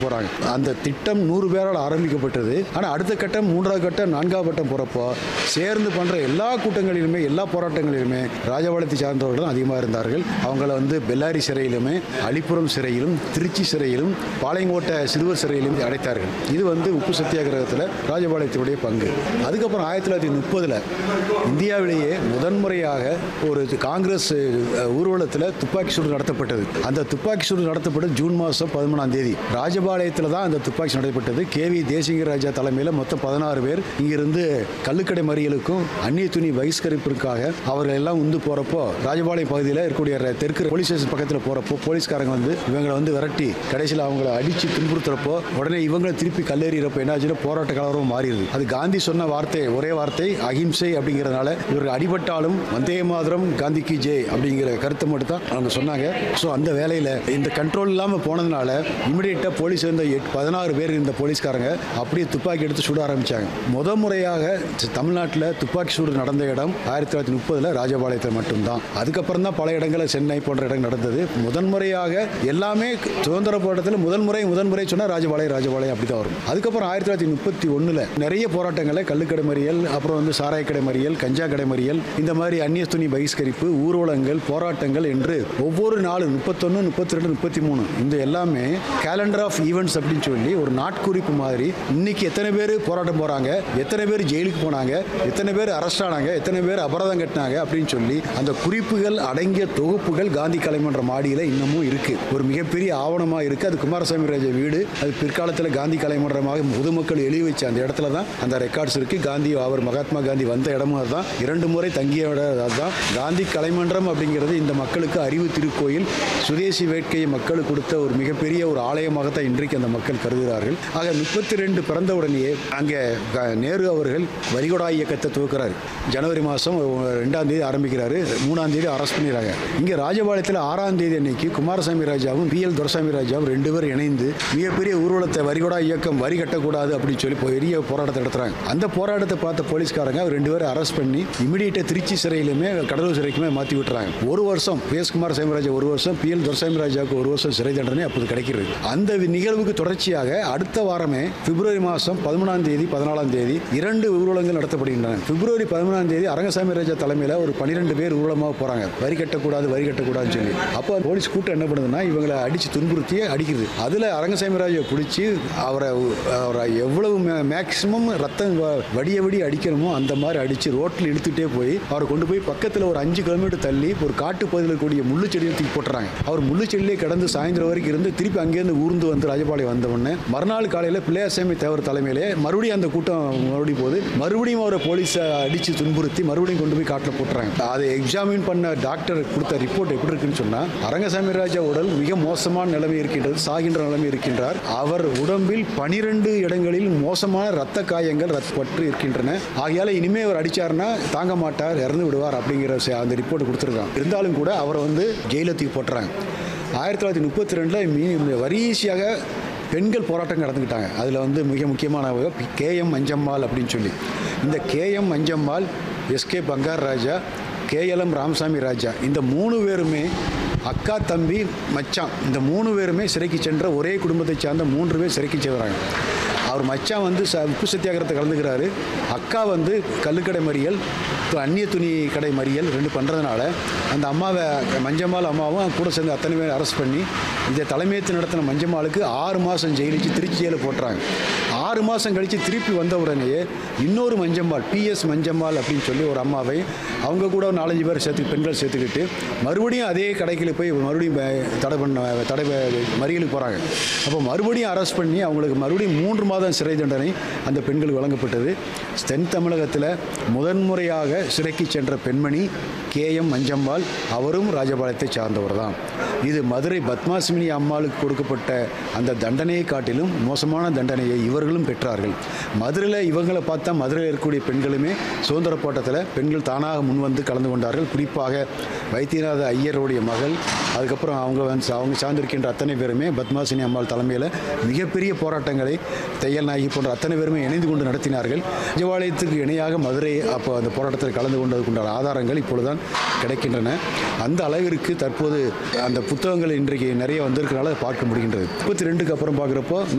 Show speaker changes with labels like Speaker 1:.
Speaker 1: போறாங்க அந்த திட்டம் நூறு பேரால் ஆரம்பிக்கப்பட்டது ஆனால் அடுத்த கட்டம் மூன்றாவது கட்டம் நான்காவது கட்டம் போறப்போ சேர்ந்து பண்ற எல்லா கூட்டங்களிலுமே எல்லா போராட்டங்களிலுமே ராஜபாளையத்தை சார்ந்தவர்கள் தான் அதிகமாக இருந்தார்கள் அவங்கள வந்து பெல்லாரி சிறையிலுமே அலிப்புரம் சிறையிலும் திருச்சி சிறையிலும் பாளையங்கோட்டை சிறுவர் சிறையிலும் அடைத்தார்கள் இது வந்து உப்பு சத்தியாகிரகத்தில் ராஜபாளையத்தினுடைய பங்கு அதுக்கப்புறம் ஆயிரத்தி தொள்ளாயிரத்தி முப்பதில் இந்தியாவிலேயே முதன்முறையாக ஒரு காங்கிரஸ் அஹ், ஊர்வலத்தில் துப்பாக்கி சூடு நடத்தப்பட்டது அந்த துப்பாக்கி சூடு நடத்தப்பட்டது ஜூன் மாதம் பதிமூணாம் தேதி ராஜபாளையத்தில் தான் அந்த துப்பாக்கி சூடு நடைபெற்றது கே வி தேசிங்க ராஜா தலைமையில் மொத்தம் பதினாறு பேர் இங்கிருந்து கள்ளுக்கடை மறியலுக்கும் அந்நிய துணி பகிஷ்கரிப்பிற்காக அவர்கள் எல்லாம் உந்து போகிறப்போ ராஜபாளையம் பகுதியில் இருக்கக்கூடிய ர- தெற்கு போலீஸ் ஸ்டேஷன் பக்கத்தில் போகிறப்போ போலீஸ்காரங்க வந்து இவங்களை வந்து விரட்டி கடைசியில் அவங்கள அடித்து துன்புறுத்துறப்போ உடனே இவங்களை திருப்பி கல்லெறிகிறப்போ என்ன ஆச்சுன்னா போராட்ட கலவரம் மாறிடுது அது காந்தி சொன்ன வார்த்தை ஒரே வார்த்தை அகிம்சை அப்படிங்கிறதுனால இவர்கள் அடிபட்டாலும் வந்தே மாதரம் காந்திக்கு ஜெய் அப்படிங்கிற கருத்தை மட்டும் தான் அவங்க சொன்னாங்க ஸோ அந்த வேலையில் இந்த கண்ட்ரோல் இல்லாமல் போனதுனால இமிடியேட்டாக போலீஸ் இருந்த எட் பதினாறு பேர் இருந்த போலீஸ்காரங்க அப்படியே துப்பாக்கி எடுத்து சுட ஆரம்பிச்சாங்க முத முறையாக தமிழ்நாட்டில் துப்பாக்கி சூடு நடந்த இடம் ஆயிரத்தி தொள்ளாயிரத்தி முப்பதில் ராஜபாளையத்தில் மட்டும்தான் அதுக்கப்புறம் தான் பல இடங்களில் சென்னை போன்ற இடம் நடந்தது முதன்முறையாக எல்லாமே சுதந்திர போராட்டத்தில் முதல் முறை முதல் முறை சொன்னால் ராஜபாளையம் ராஜபாளையம் அப்படி தான் வரும் அதுக்கப்புறம் ஆயிரத்தி தொள்ளாயிரத்தி முப்பத்தி ஒன்றில் நிறைய போராட்டங்களை கள்ளுக்கடை மறியல் அப்புறம் வந்து சாராய கடை மறியல் கஞ்சா கடை மறியல் இந்த மாதிரி அந்நிய துணி பகிஷ்கரிப்பு ஊர்வலங்கள் போராட்டங்கள் என்று ஒவ்வொரு நாளும் முப்பத்தொன்று முப்பத்தி ரெண்டு முப்பத்தி மூணு இந்த எல்லாமே கேலண்டர் ஆஃப் ஈவெண்ட்ஸ் அப்படின்னு சொல்லி ஒரு நாட்குறிப்பு மாதிரி இன்னைக்கு எத்தனை பேர் போராட்டம் போறாங்க எத்தனை பேர் ஜெயிலுக்கு போனாங்க எத்தனை பேர் அரெஸ்ட் ஆனாங்க எத்தனை பேர் அபராதம் கட்டினாங்க அப்படின்னு சொல்லி அந்த குறிப்புகள் அடங்கிய தொகுப்புகள் காந்தி கலைமன்ற மாடியில் இன்னமும் இருக்கு ஒரு மிகப்பெரிய ஆவணமாக இருக்கு அது குமாரசாமி ராஜா வீடு அது பிற்காலத்தில் காந்தி கலைமன்றமாக பொதுமக்கள் எழுதி வச்ச அந்த இடத்துல தான் அந்த ரெக்கார்ட்ஸ் இருக்கு காந்தி அவர் மகாத்மா காந்தி வந்த இடமும் அதுதான் இரண்டு முறை தங்கிய இடம் அதுதான் காந்தி கலைமன்றம் அப்படிங்கிறது இந்த மக்களுக்கு அறிவு திருக்கோயில் சுதேசி வேட்கையை மக்களுக்கு கொடுத்த ஒரு மிகப்பெரிய ஒரு ஆலயமாகத்தான் இன்றைக்கு அந்த மக்கள் கருதுகிறார்கள் ஆக முப்பத்தி ரெண்டு பிறந்த உடனேயே அங்கே க- நேரு அவர்கள் வரிகொடா இயக்கத்தை துவக்கிறார் ஜனவரி மாதம் ரெண்டாம் தேதி ஆரம்பிக்கிறாரு மூணாம் தேதி அரெஸ்ட் பண்ணிடுறாங்க இங்கே ராஜபாளையத்தில் ஆறாம் தேதி அன்னைக்கு குமாரசாமி ராஜாவும் பி எல் துரசாமி ராஜாவும் ரெண்டு பேர் இணைந்து மிகப்பெரிய ஊர்வலத்தை வரிகொடா இயக்கம் வரி கட்டக்கூடாது அப்படின்னு சொல்லி பெரிய போராட்டத்தை நடத்துறாங்க அந்த போராட்டத்தை பார்த்த போலீஸ்காரங்க அவர் ரெண்டு பேரும் அரெஸ்ட் பண்ணி இமிடியேட்டாக திருச்சி சிறையிலுமே கடலூர் சிறைக்குமே மாற்றி விட்டுறாங்க ஒரு வருஷம் பி எஸ் குமார் சாமிராஜா ஒரு வருஷம் பி எல் துரசாமி ராஜாவுக்கு ஒரு வருஷம் சிறை தண்டனை அப்போது கிடைக்கிறது அந்த வி- நிகழ்வுக்கு தொடர்ச்சியாக அடுத்த வாரமே பிப்ரவரி மாதம் பதிமூணாம் தேதி பதினாலாம் தேதி இரண்டு ஊர்வலங்கள் நடத்தப்படுகின்றன பிப்ரவரி பதிமூணாம் தேதி அரங்கசாமி ராஜா தலைமையில் ஒரு பன்னிரெண்டு பேர் ஊர்வலமாக போகிறாங்க வரி கட்டக்கூடாது வரி கட்டக்கூடாதுன்னு சொல்லி அப்போ போலீஸ் கூட்டம் என்ன பண்ணுதுன்னா இவங்களை அடித்து துன்புறுத்தி அடிக்கிறது அதில் அரங்கசாமி ராஜா பிடிச்சி அவரை அவரை எவ்வளவு மேக்சிமம் ரத்தம் வ- வடிய வடி அடிக்கணுமோ அந்த மாதிரி அடித்து ரோட்டில் இழுத்துட்டே போய் அவரை கொண்டு போய் பக்கத்தில் ஒரு அஞ்சு கிலோமீட்டர் தள்ளி ஒரு காட்டு பகுதியில் கூடிய முள்ளு செடியை தூக்கி போட்டுறாங்க அவர் முள்ளு செடியிலே கடந்து சாயந்தரம் வரைக்கும் இருந்து திருப்பி அங்கேருந்து ஊர்ந்து வந்து ராஜபாளையம் வந்த உடனே மறுநாள் காலையில் பிள்ளையாசாமி தேவர் தலைமையிலே மறுபடியும் அந்த கூட்டம் மறுபடியும் போகுது மறுபடியும் அவரை போலீஸை அடித்து துன்புறுத்தி மறுபடியும் கொண்டு போய் காட்டில் போட்டுறாங்க அதை எக்ஸாமின் பண்ண டாக்டர் கொடுத்த ரிப்போர்ட் எப்படி இருக்குன்னு சொன்னால் அரங்கசாமி ராஜா உடல் மிக மோசமான நிலைமை இருக்கின்றது சாகின்ற நிலைமை இருக்கின்றார் அவர் உடம்பில் பனிரெண்டு இடங்களில் மோசமான ரத்த காயங்கள் ரத்த பற்று இருக்கின்றன ஆகையால இனிமே அவர் அடிச்சாருன்னா தாங்க மாட்டார் இறந்து விடுவார் அப்படிங்கிற ச- அந்த ரிப்போர்ட் கொடுத்துருக்காங்க இருந்தாலும் கூட அவரை வந்து ஜெயில தூக்கி போட்டுறாங்க ஆயிரத்தி தொள்ளாயிரத்தி முப்பத்தி ரெண்டில் மீ வரிசையாக பெண்கள் போராட்டம் நடந்துக்கிட்டாங்க அதில் வந்து மிக முக்கியமானவங்க கேஎம் அஞ்சம்மாள் அப்படின்னு சொல்லி இந்த KM Anjammal SK Bangar Raja KLM Ramasamy Raja இந்த மூணு பேருமே அக்கா தம்பி மச்சான் இந்த மூணு பேருமே சிறைக்கு சென்ற ஒரே குடும்பத்தை சார்ந்த மூன்று பேர் சிறைக்கு செல்கிறாங்க அவர் மச்சான் வந்து ச உப்பு சத்தியாகிரத்தை கலந்துக்கிறாரு அக்கா வந்து கல்லுக்கடை மறியல் து- அந்நிய துணி கடை மறியல் ரெண்டு பண்ணுறதுனால அந்த அம்மாவை மஞ்சம்மாள் அம்மாவும் கூட சேர்ந்து அத்தனை பேர் அரெஸ்ட் பண்ணி இதை தலைமையேற்று நடத்தின மஞ்சம்மாளுக்கு ஆறு மாதம் ஜெயிலிச்சு திருச்சி ஜெயிலில் போட்டுறாங்க ஆறு மாதம் கழித்து திருப்பி வந்த உடனேயே இன்னொரு மஞ்சம்மாள் பிஎஸ் மஞ்சம்மாள் அப்படின்னு சொல்லி ஒரு அம்மாவை அவங்க கூட ஒரு நாலஞ்சு பேர் சேர்த்து பெண்கள் சேர்த்துக்கிட்டு மறுபடியும் அதே கடைக்கில் போய் மறுபடியும் ப- தடை பண்ண தடை ப- மறியலுக்கு போகிறாங்க அப்போ மறுபடியும் அரெஸ்ட் பண்ணி அவங்களுக்கு மறுபடியும் மூன்று மாதம் சிறை தண்டனை அந்த பெண்களுக்கு வழங்கப்பட்டது தென் தமிழகத்தில் முதன்முறையாக சிறைக்கு சென்ற பெண்மணி கே எம் மஞ்சம்மாள் அவரும் ராஜபாளையத்தை சார்ந்தவர் தான் இது மதுரை பத்மாசிமினி அம்மாளுக்கு கொடுக்கப்பட்ட அந்த தண்டனையை காட்டிலும் மோசமான தண்டனையை இவர்களும் பெற்றார்கள் மதுரையில் இவங்களை பார்த்தா மதுரையில் இருக்கக்கூடிய பெண்களுமே சுதந்திர போராட்டத்தில் பெண்கள் தானாக முன்வந்து கலந்து கொண்டார்கள் குறிப்பாக வைத்தியநாத ஐயருடைய மகள் அதுக்கப்புறம் அவங்க வந்து அவங்க சார்ந்திருக்கின்ற அத்தனை பேருமே பத்மாசினி அம்மாள் தலைமையில் மிகப்பெரிய போராட்டங்களை தையல் நாயகி போன்ற அத்தனை பேருமே இணைந்து கொண்டு நடத்தினார்கள் ராஜபாளையத்துக்கு இணையாக மதுரை அப்போ அந்த போராட்டத்தில் கலந்து கொண்டதுக்குண்டான ஆதாரங்கள் இப்பொழுதுதான் கிடைக்கின்றன அந்த அளவிற்கு தற்போது அந்த புத்தகங்கள் இன்றைக்கு நிறைய வந்திருக்கனால அதை பார்க்க முடிகின்றது முப்பத்தி ரெண்டுக்கு அப்புறம் பார்க்குறப்போ